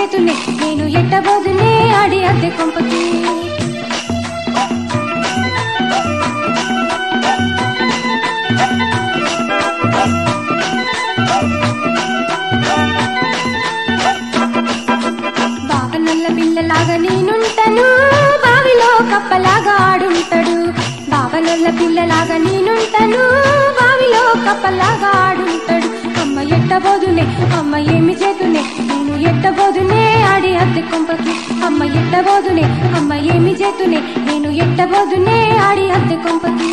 చేతునే నేను ఎట్టబోదునే ఆడి అద్దె కొంపకి బావనల్ల పిల్లలాగా నేనుంటను బావిలో కప్పలాగా ఆడుంటాడు బావనల్ల పిల్లలాగా నేనుంటను బావిలో కప్పలాగా ఆడుంటాడు అమ్మ ఎట్టబోదునే అమ్మ ఏమి చేతునే నేను ఎట్టబోదునే ఆడి అద్దె కొంపకి అమ్మ ఎట్టబోదునే అమ్మ ఏమి చేతునే నేను ఎట్టబోదునే ఆడి అద్దె కొంపకి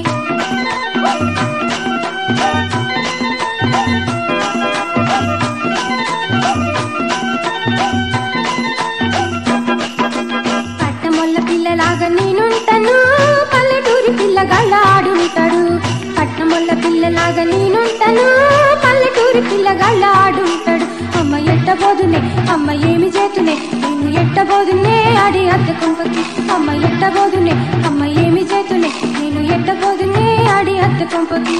పట్టమొల్ల పిల్లలాగా నేనుంటాను పల్లెటూరి పిల్లగాళ్ళ ఆడుంటాడు పట్టమొల్ల పిల్లలాగా నేనుంటాను పల్లెటూరి పిల్లగాళ్ళ ఆడుంటాడు అమ్మ ఎట్టబోదునే అమ్మ ఏమి చేతునే నేను ఎట్టబోదునే ఆడి అద్దె కుంపకి అమ్మ ఎట్టబోదునే అమ్మ ఏమి చేతునే నేను ఎట్టబోదునే ఆడి అద్దె కుంపకి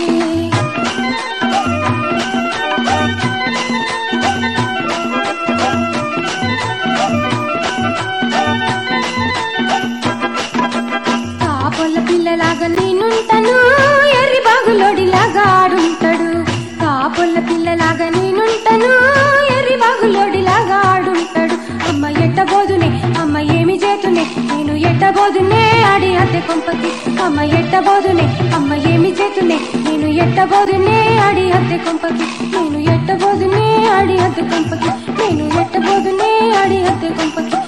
కాపొల్ల పిల్లలాగా నేనుంటాను ఎర్రి బాగులోడిలాగా ఆడుంటాడు కాపొల్ల పిల్లలాగా నేనుంటాను ఎర్రి బాగులోడిలాగా ఆడుంటాడు అమ్మ ఎట్టబోదునే అమ్మ ఏమి చేతునే నేను ఎట్టబోదునే ఆడి అద్దె కొంపకి అమ్మ ఎట్టబోదునే అమ్మ ఏమి చేతునే నేను ఎట్టబోదునే ఆడి అద్దె కొంపకి నేను ఎట్టబోదునే ఆడి అద్దె కొంపకి నేను ఎట్టబోదునే ఆడి అద్దె కొంపకి